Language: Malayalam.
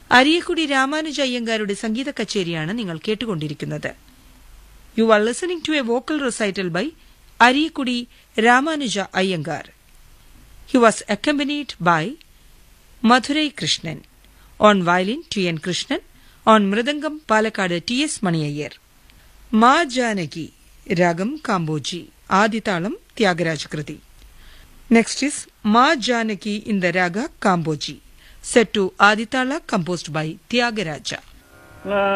അരിയക്കുടി രാമാനുജ അയ്യങ്കാരുടെ സംഗീത കച്ചേരിയാണ് നിങ്ങൾ കേട്ടുകൊണ്ടിരിക്കുന്നത് you are listening to a vocal recital by Ariyakudi Ramanuja Iyengar he was accompanied by Madurai Krishnan on violin T N Krishnan on mridangam Palakkad T S Mani Iyer Ma Janaki രാഗം കാമ്പോജി ആദിതാളം ത്യാഗരാജകൃതി next is Ma Janaki in the raga Kambhoji set to Aditala composed by Tyagaraja. La